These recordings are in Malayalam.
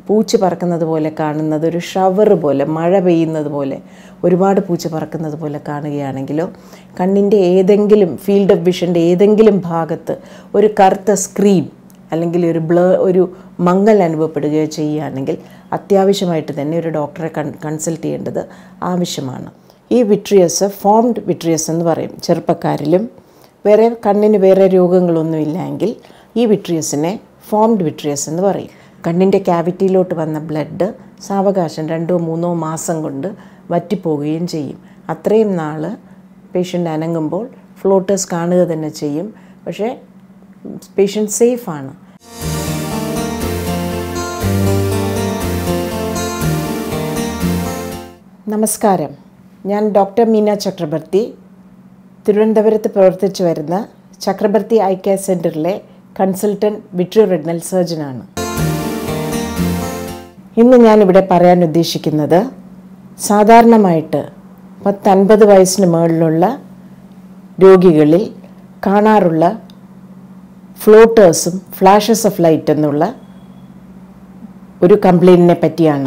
പൂച്ച പറക്കുന്നത് പോലെ കാണുന്നത് ഒരു ഷവർ പോലെ മഴ പെയ്യുന്നത് പോലെ ഒരുപാട് പൂച്ച പറക്കുന്നത് പോലെ കാണുകയാണെങ്കിലോ കണ്ണിൻ്റെ ഏതെങ്കിലും ഫീൽഡ് ഓഫ് വിഷൻ്റെ ഏതെങ്കിലും ഭാഗത്ത് ഒരു കറുത്ത സ്ക്രീൻ അല്ലെങ്കിൽ ഒരു ബ്ലർ ഒരു മങ്ങൽ അനുഭവപ്പെടുകയോ ചെയ്യുകയാണെങ്കിൽ അത്യാവശ്യമായിട്ട് തന്നെ ഒരു ഡോക്ടറെ കൺ കൺസൾട്ട് ചെയ്യേണ്ടത് ആവശ്യമാണ് ഈ വിട്രിയസ് ഫോംഡ് വിട്രിയസ് എന്ന് പറയും ചെറുപ്പക്കാരിലും വേറെ കണ്ണിന് വേറെ രോഗങ്ങളൊന്നുമില്ല എങ്കിൽ ഈ വിട്രിയസിനെ ഫോംഡ് വിട്രിയസ് എന്ന് പറയും കണ്ണിൻ്റെ ക്യാവിറ്റിയിലോട്ട് വന്ന ബ്ലഡ് സാവകാശം രണ്ടോ മൂന്നോ മാസം കൊണ്ട് വറ്റിപ്പോവുകയും ചെയ്യും അത്രയും നാൾ പേഷ്യൻ്റ് അനങ്ങുമ്പോൾ ഫ്ലോട്ടേഴ്സ് കാണുക തന്നെ ചെയ്യും പക്ഷേ പേഷ്യൻ്റ് സേഫാണ് നമസ്കാരം ഞാൻ ഡോക്ടർ മീന ചക്രബർത്തി തിരുവനന്തപുരത്ത് പ്രവർത്തിച്ചു വരുന്ന ചക്രബർത്തി ഐ കെയർ സെൻറ്ററിലെ കൺസൾട്ടൻറ്റ് വിട്രിയോ റെഡ്നൽ സർജനാണ് ഇന്ന് ഞാനിവിടെ പറയാൻ ഉദ്ദേശിക്കുന്നത് സാധാരണമായിട്ട് പത്തൻപത് വയസ്സിന് മുകളിലുള്ള രോഗികളിൽ കാണാറുള്ള ഫ്ലോട്ടേഴ്സും ഫ്ലാഷസ് ഓഫ് ലൈറ്റ് എന്നുള്ള ഒരു കംപ്ലയിൻറ്റിനെ പറ്റിയാണ്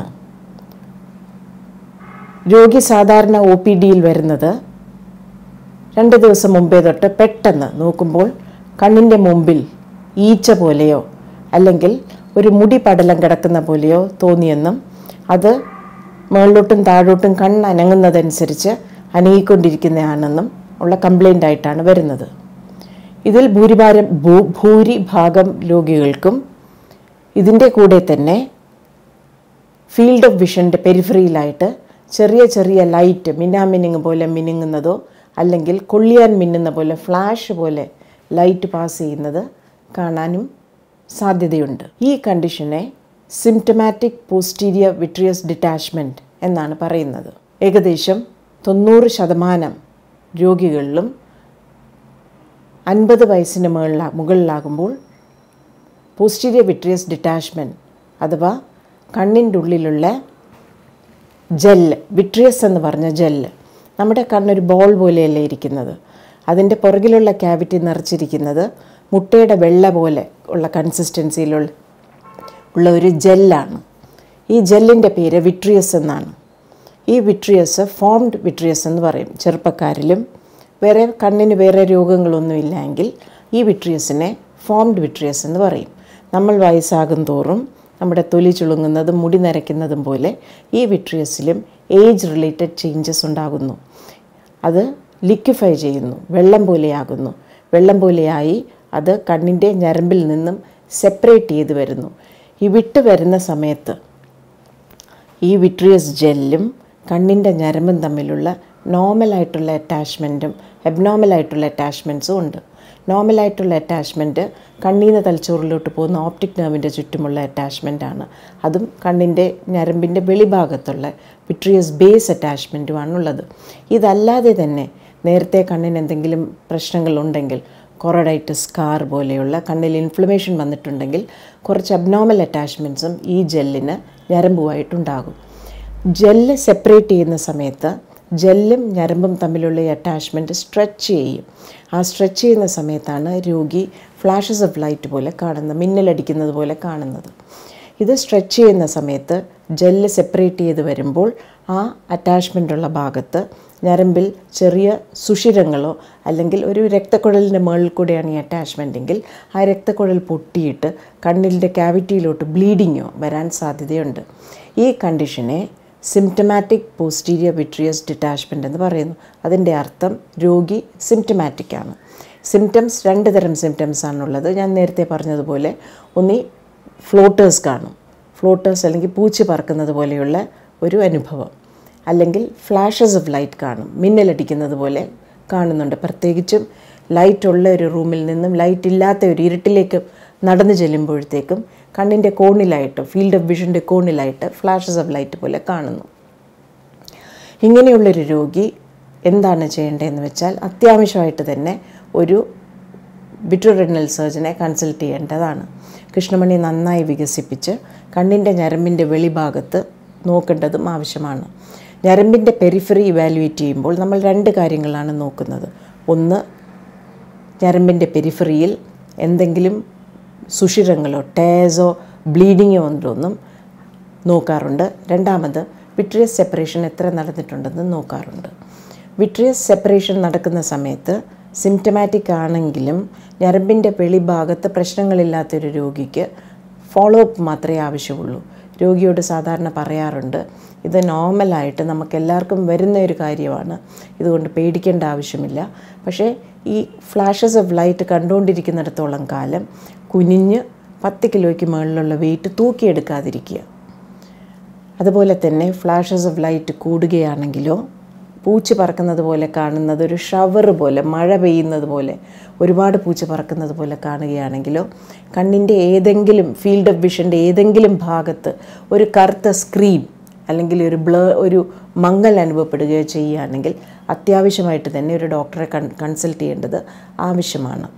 രോഗി സാധാരണ ഒ പി ഡിയിൽ വരുന്നത് രണ്ട് ദിവസം മുമ്പേ തൊട്ട് പെട്ടെന്ന് നോക്കുമ്പോൾ കണ്ണിൻ്റെ മുമ്പിൽ ഈച്ച പോലെയോ അല്ലെങ്കിൽ ഒരു മുടി പടലം കിടക്കുന്ന പോലെയോ തോന്നിയെന്നും അത് മുകളിലോട്ടും താഴോട്ടും കണ്ണ് അനങ്ങുന്നതനുസരിച്ച് അനങ്ങിക്കൊണ്ടിരിക്കുന്നതാണെന്നും ഉള്ള കംപ്ലൈൻ്റ് ആയിട്ടാണ് വരുന്നത് ഇതിൽ ഭൂരിഭാരം ഭൂ ഭൂരിഭാഗം രോഗികൾക്കും ഇതിൻ്റെ കൂടെ തന്നെ ഫീൽഡ് ഓഫ് വിഷൻ്റെ പെരിഫറിയിലായിട്ട് ചെറിയ ചെറിയ ലൈറ്റ് മിന്നാമിനുങ്ങ് പോലെ മിനുങ്ങുന്നതോ അല്ലെങ്കിൽ കൊള്ളിയാൻ മിന്നുന്ന പോലെ ഫ്ലാഷ് പോലെ ലൈറ്റ് പാസ് ചെയ്യുന്നത് കാണാനും സാധ്യതയുണ്ട് ഈ കണ്ടീഷനെ സിംറ്റമാറ്റിക് പോസ്റ്റീരിയർ വിട്രിയസ് ഡിറ്റാച്ച്മെൻറ്റ് എന്നാണ് പറയുന്നത് ഏകദേശം തൊണ്ണൂറ് ശതമാനം രോഗികളിലും അൻപത് വയസ്സിന് മുകളിലാ മുകളിലാകുമ്പോൾ പോസ്റ്റീരിയർ വിട്രിയസ് ഡിറ്റാച്ച്മെൻറ്റ് അഥവാ കണ്ണിൻ്റെ ഉള്ളിലുള്ള ജെല്ല് വിട്രിയസ് എന്ന് പറഞ്ഞ ജെല്ല് നമ്മുടെ കണ്ണൊരു ബോൾ പോലെയല്ലേ ഇരിക്കുന്നത് അതിൻ്റെ പുറകിലുള്ള ക്യാവിറ്റി നിറച്ചിരിക്കുന്നത് മുട്ടയുടെ വെള്ള പോലെ ഉള്ള കൺസിസ്റ്റൻസിയിലുള്ള ഉള്ള ഒരു ജെല്ലാണ് ഈ ജെല്ലിൻ്റെ പേര് വിട്രിയസ് എന്നാണ് ഈ വിട്രിയസ് ഫോംഡ് വിട്രിയസ് എന്ന് പറയും ചെറുപ്പക്കാരിലും വേറെ കണ്ണിന് വേറെ രോഗങ്ങളൊന്നുമില്ല എങ്കിൽ ഈ വിട്രിയസിനെ ഫോംഡ് വിട്രിയസ് എന്ന് പറയും നമ്മൾ വയസ്സാകും തോറും നമ്മുടെ തൊലി ചുളുങ്ങുന്നതും മുടി നരയ്ക്കുന്നതും പോലെ ഈ വിട്രിയസിലും ഏജ് റിലേറ്റഡ് ചേഞ്ചസ് ഉണ്ടാകുന്നു അത് ലിക്വിഫൈ ചെയ്യുന്നു വെള്ളം പോലെയാകുന്നു വെള്ളം പോലെയായി അത് കണ്ണിൻ്റെ ഞരമ്പിൽ നിന്നും സെപ്പറേറ്റ് ചെയ്ത് വരുന്നു ഈ വിട്ട് വരുന്ന സമയത്ത് ഈ വിട്രിയസ് ജെല്ലും കണ്ണിൻ്റെ ഞരമ്പും തമ്മിലുള്ള നോർമലായിട്ടുള്ള അറ്റാച്ച്മെൻറ്റും അബ്നോർമലായിട്ടുള്ള അറ്റാച്ച്മെൻറ്റ്സും ഉണ്ട് നോർമലായിട്ടുള്ള അറ്റാച്ച്മെൻറ്റ് കണ്ണീന്ന് തലച്ചോറിലോട്ട് പോകുന്ന ഓപ്റ്റിക് നെർവിൻ്റെ ചുറ്റുമുള്ള അറ്റാച്ച്മെൻറ്റാണ് അതും കണ്ണിൻ്റെ ഞരമ്പിൻ്റെ വെളിഭാഗത്തുള്ള വിട്രിയസ് ബേസ് അറ്റാച്ച്മെൻറ്റുമാണുള്ളത് ഇതല്ലാതെ തന്നെ നേരത്തെ കണ്ണിന് എന്തെങ്കിലും പ്രശ്നങ്ങളുണ്ടെങ്കിൽ കൊറഡൈറ്റിസ് സ്കാർ പോലെയുള്ള കണ്ണിൽ ഇൻഫ്ലമേഷൻ വന്നിട്ടുണ്ടെങ്കിൽ കുറച്ച് അബ്നോർമൽ അറ്റാച്ച്മെൻറ്റ്സും ഈ ജെല്ലിന് ഞരമ്പുമായിട്ടുണ്ടാകും ജെല്ല് സെപ്പറേറ്റ് ചെയ്യുന്ന സമയത്ത് ജെല്ലും ഞരമ്പും തമ്മിലുള്ള ഈ അറ്റാച്ച്മെൻറ്റ് സ്ട്രെച്ച് ചെയ്യും ആ സ്ട്രെച്ച് ചെയ്യുന്ന സമയത്താണ് രോഗി ഫ്ലാഷസ് ഓഫ് ലൈറ്റ് പോലെ കാണുന്നത് മിന്നലടിക്കുന്നത് പോലെ കാണുന്നത് ഇത് സ്ട്രെച്ച് ചെയ്യുന്ന സമയത്ത് ജെല്ല് സെപ്പറേറ്റ് ചെയ്ത് വരുമ്പോൾ ആ അറ്റാച്ച്മെൻ്റ് ഉള്ള ഭാഗത്ത് ഞരമ്പിൽ ചെറിയ സുഷിരങ്ങളോ അല്ലെങ്കിൽ ഒരു രക്തക്കുഴലിൻ്റെ മുകളിൽ കൂടെയാണ് ഈ അറ്റാച്ച്മെൻ്റ് എങ്കിൽ ആ രക്തക്കുഴൽ പൊട്ടിയിട്ട് കണ്ണിൻ്റെ ക്യാവിറ്റിയിലോട്ട് ബ്ലീഡിങ്ങോ വരാൻ സാധ്യതയുണ്ട് ഈ കണ്ടീഷനെ സിംറ്റമാറ്റിക് പോസ്റ്റീരിയർ വിട്രിയസ് ഡിറ്റാച്ച്മെൻ്റ് എന്ന് പറയുന്നു അതിൻ്റെ അർത്ഥം രോഗി സിംറ്റമാറ്റിക് ആണ് സിംറ്റംസ് രണ്ട് തരം സിംറ്റംസ് ആണുള്ളത് ഞാൻ നേരത്തെ പറഞ്ഞതുപോലെ ഒന്നി ഫ്ലോട്ടേഴ്സ് കാണും ഫ്ലോട്ടേഴ്സ് അല്ലെങ്കിൽ പൂച്ച പറക്കുന്നത് പോലെയുള്ള ഒരു അനുഭവം അല്ലെങ്കിൽ ഫ്ലാഷസ് ഓഫ് ലൈറ്റ് കാണും മിന്നലടിക്കുന്നത് പോലെ കാണുന്നുണ്ട് പ്രത്യേകിച്ചും ലൈറ്റ് ഉള്ള ഒരു റൂമിൽ നിന്നും ലൈറ്റ് ഇല്ലാത്ത ഒരു ഇരുട്ടിലേക്ക് നടന്നു ചെല്ലുമ്പോഴത്തേക്കും കണ്ണിൻ്റെ കോണിലായിട്ട് ഫീൽഡ് ഓഫ് വിഷൻ്റെ കോണിലായിട്ട് ഫ്ലാഷസ് ഓഫ് ലൈറ്റ് പോലെ കാണുന്നു ഇങ്ങനെയുള്ളൊരു രോഗി എന്താണ് ചെയ്യേണ്ടതെന്ന് വെച്ചാൽ അത്യാവശ്യമായിട്ട് തന്നെ ഒരു വിട്രോറെഡ്നൽ സർജനെ കൺസൾട്ട് ചെയ്യേണ്ടതാണ് കൃഷ്ണമണി നന്നായി വികസിപ്പിച്ച് കണ്ണിൻ്റെ ഞരമ്പിൻ്റെ വെളിഭാഗത്ത് നോക്കേണ്ടതും ആവശ്യമാണ് ഞരമ്പിൻ്റെ പെരിഫറി ഇവാലുവേറ്റ് ചെയ്യുമ്പോൾ നമ്മൾ രണ്ട് കാര്യങ്ങളാണ് നോക്കുന്നത് ഒന്ന് ഞരമ്പിൻ്റെ പെരിഫറിയിൽ എന്തെങ്കിലും സുഷിരങ്ങളോ ടേസോ ബ്ലീഡിങ്ങോ ഉണ്ടോന്നും നോക്കാറുണ്ട് രണ്ടാമത് വിട്രിയസ് സെപ്പറേഷൻ എത്ര നടന്നിട്ടുണ്ടെന്ന് നോക്കാറുണ്ട് വിട്രിയസ് സെപ്പറേഷൻ നടക്കുന്ന സമയത്ത് സിംറ്റമാറ്റിക് ആണെങ്കിലും ഞരമ്പിൻ്റെ വെളിഭാഗത്ത് പ്രശ്നങ്ങളില്ലാത്തൊരു രോഗിക്ക് ഫോളോ അപ്പ് മാത്രമേ ആവശ്യമുള്ളൂ രോഗിയോട് സാധാരണ പറയാറുണ്ട് ഇത് നോർമലായിട്ട് നമുക്ക് എല്ലാവർക്കും വരുന്ന ഒരു കാര്യമാണ് ഇതുകൊണ്ട് പേടിക്കേണ്ട ആവശ്യമില്ല പക്ഷേ ഈ ഫ്ലാഷസ് ഓഫ് ലൈറ്റ് കണ്ടുകൊണ്ടിരിക്കുന്നിടത്തോളം കാലം കുനിഞ്ഞ് പത്ത് കിലോയ്ക്ക് മുകളിലുള്ള വെയിറ്റ് തൂക്കിയെടുക്കാതിരിക്കുക അതുപോലെ തന്നെ ഫ്ലാഷസ് ഓഫ് ലൈറ്റ് കൂടുകയാണെങ്കിലോ പൂച്ച പറക്കുന്നത് പോലെ കാണുന്നത് ഒരു ഷവർ പോലെ മഴ പെയ്യുന്നത് പോലെ ഒരുപാട് പൂച്ച പറക്കുന്നത് പോലെ കാണുകയാണെങ്കിലോ കണ്ണിൻ്റെ ഏതെങ്കിലും ഫീൽഡ് ഓഫ് വിഷൻ്റെ ഏതെങ്കിലും ഭാഗത്ത് ഒരു കറുത്ത സ്ക്രീൻ അല്ലെങ്കിൽ ഒരു ബ്ലേ ഒരു മങ്ങൽ അനുഭവപ്പെടുകയോ ചെയ്യുകയാണെങ്കിൽ അത്യാവശ്യമായിട്ട് തന്നെ ഒരു ഡോക്ടറെ കൺ കൺസൾട്ട് ചെയ്യേണ്ടത് ആവശ്യമാണ്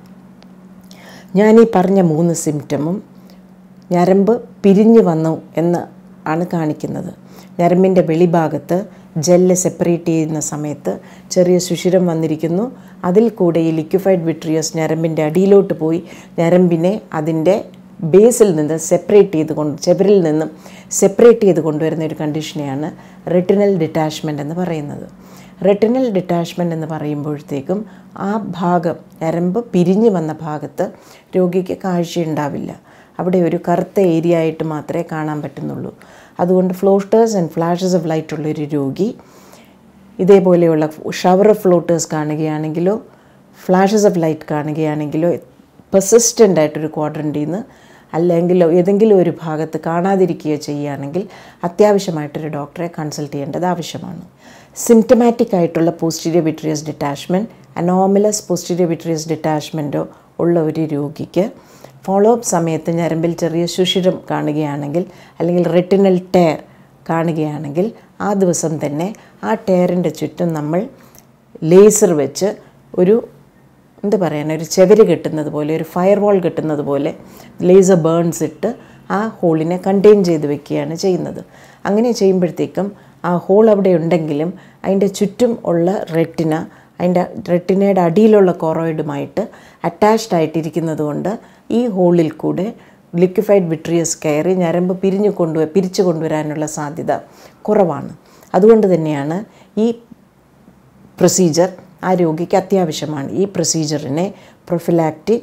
ഞാൻ ഈ പറഞ്ഞ മൂന്ന് സിംറ്റമും ഞരമ്പ് പിരിഞ്ഞു വന്നു എന്ന് ആണ് കാണിക്കുന്നത് ഞരമ്പിൻ്റെ വെളിഭാഗത്ത് ജെല്ല് സെപ്പറേറ്റ് ചെയ്യുന്ന സമയത്ത് ചെറിയ സുഷിരം വന്നിരിക്കുന്നു അതിൽ കൂടെ ഈ ലിക്വിഫൈഡ് വിട്രിയസ് ഞരമ്പിൻ്റെ അടിയിലോട്ട് പോയി ഞരമ്പിനെ അതിൻ്റെ ബേസിൽ നിന്ന് സെപ്പറേറ്റ് ചെയ്ത് കൊണ്ട് ചെവരിൽ നിന്നും സെപ്പറേറ്റ് ചെയ്ത് കൊണ്ടുവരുന്ന ഒരു കണ്ടീഷനെയാണ് റെറ്റിനൽ ഡിറ്റാച്ച്മെൻ്റ് എന്ന് പറയുന്നത് റെറ്റിനൽ ഡിറ്റാച്ച്മെൻ്റ് എന്ന് പറയുമ്പോഴത്തേക്കും ആ ഭാഗം ഞരമ്പ് പിരിഞ്ഞു വന്ന ഭാഗത്ത് രോഗിക്ക് കാഴ്ചയുണ്ടാവില്ല അവിടെ ഒരു കറുത്ത ഏരിയ ആയിട്ട് മാത്രമേ കാണാൻ പറ്റുന്നുള്ളൂ അതുകൊണ്ട് floaters and flashes of light ഉള്ളൊരു രോഗി ഇതേപോലെയുള്ള ഷവർ ഓഫ് ഫ്ലോട്ടേഴ്സ് കാണുകയാണെങ്കിലോ ഫ്ലാഷസ് ഓഫ് ലൈറ്റ് കാണുകയാണെങ്കിലോ പെർസിസ്റ്റൻ്റ് ആയിട്ടൊരു ക്വാഡ്രൻറ്റിൽ നിന്ന് അല്ലെങ്കിൽ ഏതെങ്കിലും ഒരു ഭാഗത്ത് കാണാതിരിക്കുകയോ ചെയ്യുകയാണെങ്കിൽ അത്യാവശ്യമായിട്ടൊരു ഡോക്ടറെ കൺസൾട്ട് ചെയ്യേണ്ടത് ആവശ്യമാണ് സിംറ്റമാറ്റിക് ആയിട്ടുള്ള posterior vitreous detachment anomalous posterior vitreous ഡിറ്റാച്ച്മെൻറ്റോ ഉള്ള ഒരു രോഗിക്ക് ഫോളോ അപ്പ് സമയത്ത് ഞരമ്പിൽ ചെറിയ സുഷിരം കാണുകയാണെങ്കിൽ അല്ലെങ്കിൽ റെറ്റിനൽ ടയർ കാണുകയാണെങ്കിൽ ആ ദിവസം തന്നെ ആ ടയറിൻ്റെ ചുറ്റും നമ്മൾ ലേസർ വെച്ച് ഒരു എന്ത് പറയാൻ ഒരു ചെവര് കെട്ടുന്നത് പോലെ ഒരു ഫയർ വാൾ കെട്ടുന്നത് പോലെ ലേസർ ബേൺസ് ഇട്ട് ആ ഹോളിനെ കണ്ടെയ്ൻ ചെയ്ത് വെക്കുകയാണ് ചെയ്യുന്നത് അങ്ങനെ ചെയ്യുമ്പോഴത്തേക്കും ആ ഹോൾ അവിടെ ഉണ്ടെങ്കിലും അതിൻ്റെ ചുറ്റും ഉള്ള റെറ്റിന അതിൻ്റെ റെറ്റിനയുടെ അടിയിലുള്ള കൊറോയിഡുമായിട്ട് അറ്റാച്ച്ഡ് ആയിട്ടിരിക്കുന്നത് കൊണ്ട് ഈ ഹോളിൽ കൂടെ ലിക്വിഫൈഡ് വിട്രിയസ് കയറി ഞരമ്പ് പിരിഞ്ഞു കൊണ്ടു പിരിച്ചു കൊണ്ടുവരാനുള്ള സാധ്യത കുറവാണ് അതുകൊണ്ട് തന്നെയാണ് ഈ പ്രൊസീജർ ആ രോഗിക്ക് അത്യാവശ്യമാണ് ഈ പ്രൊസീജറിനെ പ്രൊഫിലാക്റ്റിക്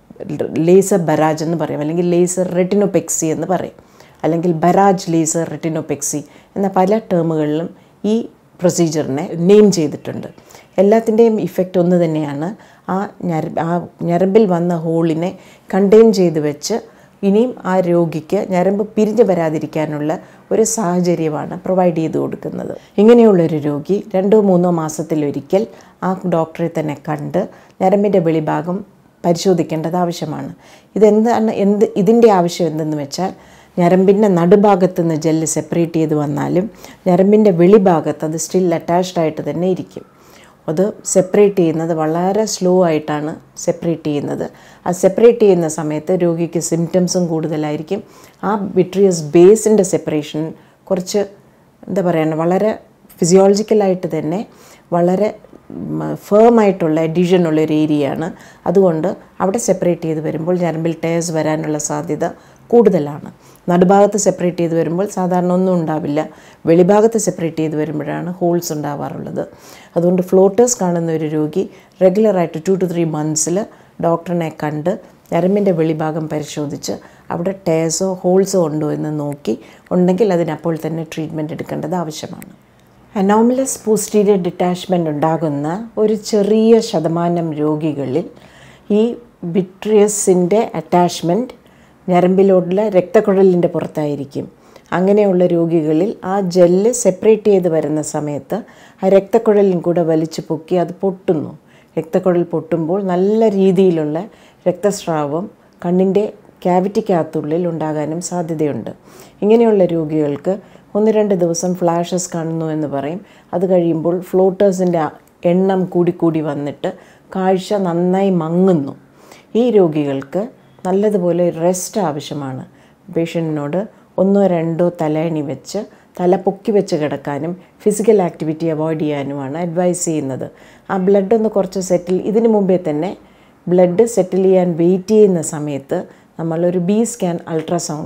ലേസർ ബരാജ് എന്ന് പറയും അല്ലെങ്കിൽ ലേസർ റെറ്റിനോപെക്സി എന്ന് പറയും അല്ലെങ്കിൽ ബരാജ് ലേസർ റെറ്റിനോപെക്സി എന്ന പല ടേമുകളിലും ഈ പ്രൊസീജറിനെ നെയിം ചെയ്തിട്ടുണ്ട് എല്ലാത്തിൻ്റെയും ഇഫക്റ്റ് ഒന്ന് തന്നെയാണ് ആ ഞര ആ ഞരമ്പിൽ വന്ന ഹോളിനെ കണ്ടെയ്ൻ ചെയ്ത് വെച്ച് ഇനിയും ആ രോഗിക്ക് ഞരമ്പ് പിരിഞ്ഞു വരാതിരിക്കാനുള്ള ഒരു സാഹചര്യമാണ് പ്രൊവൈഡ് ചെയ്ത് കൊടുക്കുന്നത് ഇങ്ങനെയുള്ളൊരു രോഗി രണ്ടോ മൂന്നോ മാസത്തിലൊരിക്കൽ ആ ഡോക്ടറെ തന്നെ കണ്ട് ഞരമ്പിൻ്റെ വെളിഭാഗം പരിശോധിക്കേണ്ടത് ആവശ്യമാണ് ഇതെന്താണ് എന്ത് ഇതിൻ്റെ ആവശ്യം എന്തെന്ന് വെച്ചാൽ ഞരമ്പിൻ്റെ നടുഭാഗത്ത് നിന്ന് ജെല്ല് സെപ്പറേറ്റ് ചെയ്ത് വന്നാലും ഞരമ്പിൻ്റെ വെളിഭാഗത്ത് അത് സ്റ്റിൽ അറ്റാച്ച്ഡ് ആയിട്ട് തന്നെ ഇരിക്കും അത് സെപ്പറേറ്റ് ചെയ്യുന്നത് വളരെ സ്ലോ ആയിട്ടാണ് സെപ്പറേറ്റ് ചെയ്യുന്നത് ആ സെപ്പറേറ്റ് ചെയ്യുന്ന സമയത്ത് രോഗിക്ക് സിംറ്റംസും കൂടുതലായിരിക്കും ആ വിട്രിയസ് ബേസിൻ്റെ സെപ്പറേഷൻ കുറച്ച് എന്താ പറയുക വളരെ ഫിസിയോളജിക്കലായിട്ട് തന്നെ വളരെ ഫേമായിട്ടുള്ള എഡിഷൻ ഉള്ള ഒരു ഏരിയയാണ് അതുകൊണ്ട് അവിടെ സെപ്പറേറ്റ് ചെയ്ത് വരുമ്പോൾ ഞരമ്പിൽ ടേഴ്സ് വരാനുള്ള സാധ്യത കൂടുതലാണ് നടുഭാഗത്ത് സെപ്പറേറ്റ് ചെയ്ത് വരുമ്പോൾ സാധാരണ ഒന്നും ഉണ്ടാവില്ല വെളിഭാഗത്ത് സെപ്പറേറ്റ് ചെയ്ത് വരുമ്പോഴാണ് ഹോൾസ് ഉണ്ടാവാറുള്ളത് അതുകൊണ്ട് ഫ്ലോട്ടേഴ്സ് കാണുന്ന ഒരു രോഗി റെഗുലറായിട്ട് ടു ടു ത്രീ മന്ത്സിൽ ഡോക്ടറിനെ കണ്ട് ഞരമ്പിൻ്റെ വെളിഭാഗം പരിശോധിച്ച് അവിടെ ടേഴ്സോ ഹോൾസോ ഉണ്ടോ എന്ന് നോക്കി ഉണ്ടെങ്കിൽ അതിനപ്പോൾ തന്നെ ട്രീറ്റ്മെൻറ്റ് എടുക്കേണ്ടത് ആവശ്യമാണ് അനോമലസ് പോസ്റ്റീരിയർ ഡിറ്റാച്ച്മെൻ്റ് ഉണ്ടാകുന്ന ഒരു ചെറിയ ശതമാനം രോഗികളിൽ ഈ വിട്രിയസിൻ്റെ അറ്റാച്ച്മെൻറ്റ് ഞരമ്പിലോട്ടുള്ള രക്തക്കുഴലിൻ്റെ പുറത്തായിരിക്കും അങ്ങനെയുള്ള രോഗികളിൽ ആ ജെല്ല് സെപ്പറേറ്റ് ചെയ്ത് വരുന്ന സമയത്ത് ആ രക്തക്കുഴലിൻ കൂടെ വലിച്ചു പൊക്കി അത് പൊട്ടുന്നു രക്തക്കുഴൽ പൊട്ടുമ്പോൾ നല്ല രീതിയിലുള്ള രക്തസ്രാവം കണ്ണിൻ്റെ ക്യാവിറ്റിക്കകത്തുള്ളിൽ ഉണ്ടാകാനും സാധ്യതയുണ്ട് ഇങ്ങനെയുള്ള രോഗികൾക്ക് ഒന്ന് രണ്ട് ദിവസം ഫ്ലാഷസ് കാണുന്നു എന്ന് പറയും അത് കഴിയുമ്പോൾ ഫ്ലോട്ടേഴ്സിൻ്റെ എണ്ണം കൂടിക്കൂടി വന്നിട്ട് കാഴ്ച നന്നായി മങ്ങുന്നു ഈ രോഗികൾക്ക് നല്ലതുപോലെ റെസ്റ്റ് ആവശ്യമാണ് പേഷ്യൻറ്റിനോട് ഒന്നോ രണ്ടോ തലയണി വെച്ച് തല പൊക്കി വെച്ച് കിടക്കാനും ഫിസിക്കൽ ആക്ടിവിറ്റി അവോയ്ഡ് ചെയ്യാനുമാണ് അഡ്വൈസ് ചെയ്യുന്നത് ആ ബ്ലഡ് ഒന്ന് കുറച്ച് സെറ്റിൽ ഇതിനു മുമ്പേ തന്നെ ബ്ലഡ് സെറ്റിൽ ചെയ്യാൻ വെയിറ്റ് ചെയ്യുന്ന സമയത്ത് നമ്മളൊരു ബി സ്കാൻ അൾട്രാസൗണ്ട്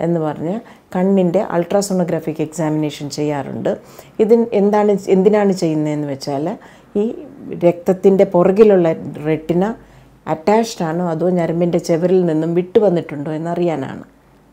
എന്ന് പറഞ്ഞ് കണ്ണിൻ്റെ അൾട്രാസോണോഗ്രാഫിക് എക്സാമിനേഷൻ ചെയ്യാറുണ്ട് ഇതിന് എന്താണ് എന്തിനാണ് ചെയ്യുന്നതെന്ന് വെച്ചാൽ ഈ രക്തത്തിൻ്റെ പുറകിലുള്ള റെട്ടിന അറ്റാച്ച്ഡ് ആണോ അതോ ഞരമ്പിൻ്റെ ചെവരിൽ നിന്നും വിട്ടു വന്നിട്ടുണ്ടോ എന്നറിയാനാണ്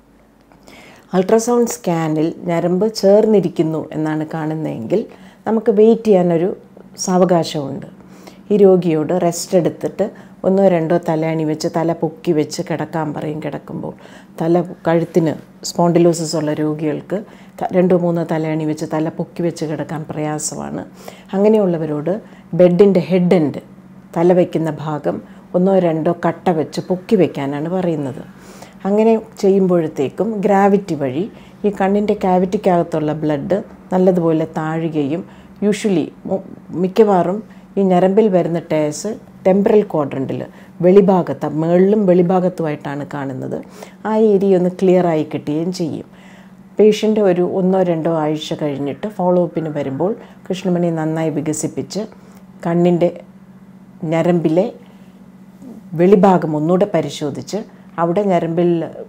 അൾട്രാസൗണ്ട് സ്കാനിൽ ഞരമ്പ് ചേർന്നിരിക്കുന്നു എന്നാണ് കാണുന്നതെങ്കിൽ നമുക്ക് വെയിറ്റ് ചെയ്യാനൊരു സാവകാശമുണ്ട് ഈ രോഗിയോട് റെസ്റ്റ് എടുത്തിട്ട് ഒന്നോ രണ്ടോ തലയണി വെച്ച് തല പൊക്കി വെച്ച് കിടക്കാൻ പറയും കിടക്കുമ്പോൾ തല കഴുത്തിന് സ്പോണ്ടിലോസിസ് ഉള്ള രോഗികൾക്ക് ത- രണ്ടോ മൂന്നോ തലയണി വെച്ച് തല പൊക്കി വെച്ച് കിടക്കാൻ പ്രയാസമാണ് അങ്ങനെയുള്ളവരോട് ബെഡിൻ്റെ ഹെഡ് എൻഡ് തല വയ്ക്കുന്ന ഭാഗം ഒന്നോ രണ്ടോ കട്ട വെച്ച് പൊക്കി വയ്ക്കാനാണ് പറയുന്നത് അങ്ങനെ ചെയ്യുമ്പോഴത്തേക്കും ഗ്രാവിറ്റി വഴി ഈ കണ്ണിൻ്റെ കാവിറ്റിക്കകത്തുള്ള ബ്ലഡ് നല്ലതുപോലെ താഴുകയും യൂഷ്വലി മിക്കവാറും ഈ ഞരമ്പിൽ വരുന്ന ടേസ് ടെമ്പറൽ ക്വാഡ്രൻറ്റിൽ വെളിഭാഗത്ത് മേളിലും വെളിഭാഗത്തുമായിട്ടാണ് കാണുന്നത് ആ ഏരിയ ഒന്ന് ക്ലിയറായി കിട്ടുകയും ചെയ്യും പേഷ്യൻ്റ് ഒരു ഒന്നോ രണ്ടോ ആഴ്ച കഴിഞ്ഞിട്ട് ഫോളോ അപ്പിന് വരുമ്പോൾ കൃഷ്ണമണി നന്നായി വികസിപ്പിച്ച് കണ്ണിൻ്റെ ഞരമ്പിലെ വെളിഭാഗം ഒന്നുകൂടെ പരിശോധിച്ച് അവിടെ ഞരമ്പിൽ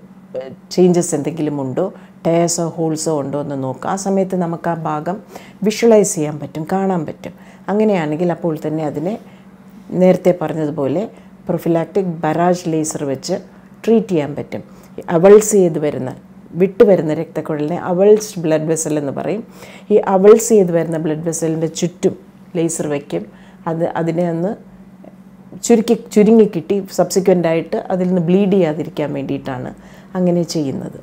ചേഞ്ചസ് എന്തെങ്കിലും ഉണ്ടോ ടയേഴ്സോ ഹോൾസോ ഉണ്ടോ എന്ന് നോക്കുക ആ സമയത്ത് നമുക്ക് ആ ഭാഗം വിഷ്വലൈസ് ചെയ്യാൻ പറ്റും കാണാൻ പറ്റും അങ്ങനെയാണെങ്കിൽ അപ്പോൾ തന്നെ അതിനെ നേരത്തെ പറഞ്ഞതുപോലെ പ്രൊഫിലാക്റ്റിക് ബറാജ് ലേസർ വെച്ച് ട്രീറ്റ് ചെയ്യാൻ പറ്റും അവൾസ് ചെയ്ത് വരുന്ന വിട്ടു വരുന്ന രക്തക്കുഴലിനെ അവൾസ് ബ്ലഡ് വെസൽ എന്ന് പറയും ഈ അവൾസ് ചെയ്ത് വരുന്ന ബ്ലഡ് വെസലിൻ്റെ ചുറ്റും ലേസർ വയ്ക്കും അത് അതിനെ ഒന്ന് ചുരുക്കി ചുരുങ്ങി കിട്ടി സബ്സിക്വൻ്റ് ആയിട്ട് അതിൽ നിന്ന് ബ്ലീഡ് ചെയ്യാതിരിക്കാൻ വേണ്ടിയിട്ടാണ് അങ്ങനെ ചെയ്യുന്നത്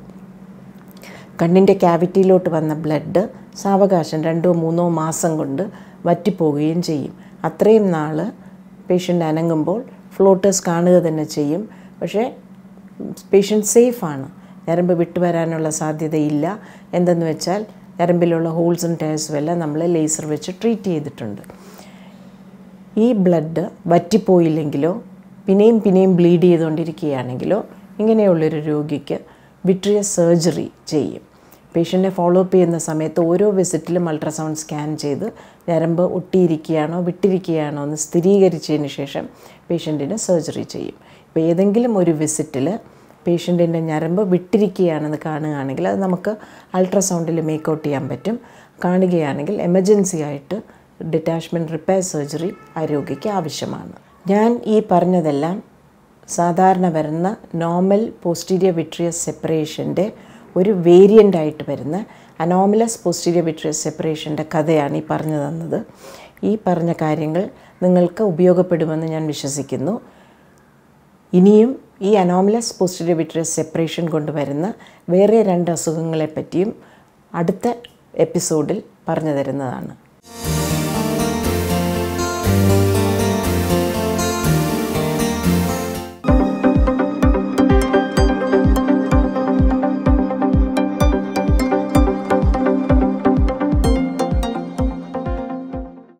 കണ്ണിൻ്റെ ക്യാവിറ്റിയിലോട്ട് വന്ന ബ്ലഡ് സാവകാശം രണ്ടോ മൂന്നോ മാസം കൊണ്ട് വറ്റിപ്പോവുകയും ചെയ്യും അത്രയും നാൾ പേഷ്യൻ്റ് അനങ്ങുമ്പോൾ ഫ്ലോട്ടേഴ്സ് കാണുക തന്നെ ചെയ്യും പക്ഷേ പേഷ്യൻ്റ് സേഫാണ് ഞരമ്പ് വിട്ടുവരാനുള്ള സാധ്യതയില്ല എന്തെന്ന് വെച്ചാൽ ഞരമ്പിലുള്ള ഹോൾസും ടേഴ്സും എല്ലാം നമ്മൾ ലേസർ വെച്ച് ട്രീറ്റ് ചെയ്തിട്ടുണ്ട് ഈ ബ്ലഡ് വറ്റിപ്പോയില്ലെങ്കിലോ പിന്നെയും പിന്നെയും ബ്ലീഡ് ചെയ്തുകൊണ്ടിരിക്കുകയാണെങ്കിലോ ഇങ്ങനെയുള്ളൊരു രോഗിക്ക് വിട്രിയസ് സർജറി ചെയ്യും പേഷ്യൻറ്റിനെ ഫോളോ അപ്പ് ചെയ്യുന്ന സമയത്ത് ഓരോ വിസിറ്റിലും അൾട്രാസൗണ്ട് സ്കാൻ ചെയ്ത് ഞരമ്പ് ഒട്ടിയിരിക്കുകയാണോ വിട്ടിരിക്കുകയാണോ എന്ന് സ്ഥിരീകരിച്ചതിന് ശേഷം പേഷ്യൻറ്റിന് സർജറി ചെയ്യും ഇപ്പോൾ ഏതെങ്കിലും ഒരു വിസിറ്റിൽ പേഷ്യൻറ്റിൻ്റെ ഞരമ്പ് വിട്ടിരിക്കുകയാണെന്ന് കാണുകയാണെങ്കിൽ അത് നമുക്ക് അൾട്രാസൗണ്ടിൽ മേക്ക് ഔട്ട് ചെയ്യാൻ പറ്റും കാണുകയാണെങ്കിൽ എമർജൻസി ആയിട്ട് ഡിറ്റാച്ച്മെൻറ്റ് റിപ്പയർ സർജറി ആ രോഗിക്ക് ആവശ്യമാണ് ഞാൻ ഈ പറഞ്ഞതെല്ലാം സാധാരണ വരുന്ന നോർമൽ പോസ്റ്റീരിയർ വിട്രിയസ് സെപ്പറേഷൻ്റെ ഒരു വേരിയൻ്റ് ആയിട്ട് വരുന്ന അനോമലസ് പോസ്റ്റീരിയർ വിട്രിയസ് സെപ്പറേഷൻ്റെ കഥയാണ് ഈ പറഞ്ഞു തന്നത് ഈ പറഞ്ഞ കാര്യങ്ങൾ നിങ്ങൾക്ക് ഉപയോഗപ്പെടുമെന്ന് ഞാൻ വിശ്വസിക്കുന്നു ഇനിയും ഈ അനോമലസ് പോസ്റ്റീരിയർ വിട്രിയസ് സെപ്പറേഷൻ കൊണ്ടുവരുന്ന വേറെ രണ്ട് അസുഖങ്ങളെ പറ്റിയും അടുത്ത എപ്പിസോഡിൽ പറഞ്ഞു തരുന്നതാണ്